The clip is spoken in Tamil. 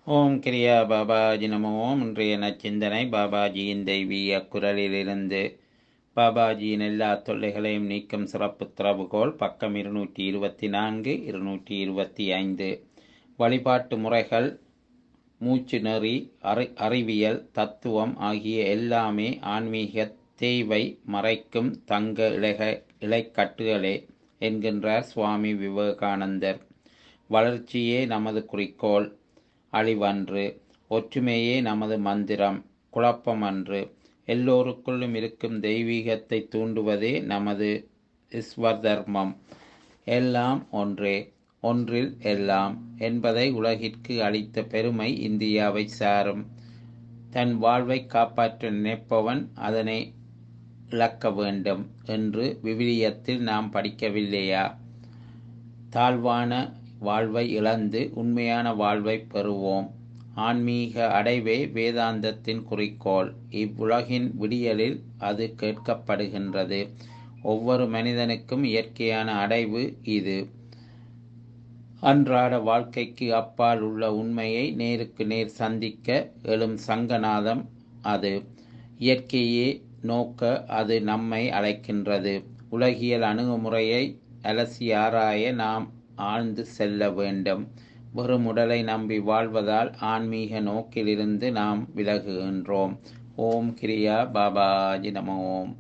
ஓம் கிரியா பாபாஜி நமோ ஓம் இன்றைய நச்சிந்தனை பாபாஜியின் தெய்வீக குரலிலிருந்து பாபாஜியின் எல்லா தொல்லைகளையும் நீக்கும் சிறப்பு திறவுகோல் பக்கம் இருநூற்றி இருபத்தி நான்கு இருநூற்றி இருபத்தி ஐந்து வழிபாட்டு முறைகள் மூச்சு நெறி அறி அறிவியல் தத்துவம் ஆகிய எல்லாமே ஆன்மீக தேவை மறைக்கும் தங்க இழைக இலைக்கட்டுகளே என்கின்றார் சுவாமி விவேகானந்தர் வளர்ச்சியே நமது குறிக்கோள் அழிவன்று ஒற்றுமையே நமது மந்திரம் குழப்பமன்று எல்லோருக்குள்ளும் இருக்கும் தெய்வீகத்தை தூண்டுவதே நமது ஈஸ்வர்தர்மம் எல்லாம் ஒன்றே ஒன்றில் எல்லாம் என்பதை உலகிற்கு அளித்த பெருமை இந்தியாவை சாரும் தன் வாழ்வை காப்பாற்ற நினைப்பவன் அதனை இழக்க வேண்டும் என்று விவிலியத்தில் நாம் படிக்கவில்லையா தாழ்வான வாழ்வை இழந்து உண்மையான வாழ்வை பெறுவோம் ஆன்மீக அடைவே வேதாந்தத்தின் குறிக்கோள் இவ்வுலகின் விடியலில் அது கேட்கப்படுகின்றது ஒவ்வொரு மனிதனுக்கும் இயற்கையான அடைவு இது அன்றாட வாழ்க்கைக்கு அப்பால் உள்ள உண்மையை நேருக்கு நேர் சந்திக்க எழும் சங்கநாதம் அது இயற்கையே நோக்க அது நம்மை அழைக்கின்றது உலகியல் அணுகுமுறையை அலசி ஆராய நாம் ஆழ்ந்து செல்ல வேண்டும் வெறும் உடலை நம்பி வாழ்வதால் ஆன்மீக நோக்கிலிருந்து நாம் விலகுகின்றோம் ஓம் கிரியா பாபாஜி நம ஓம்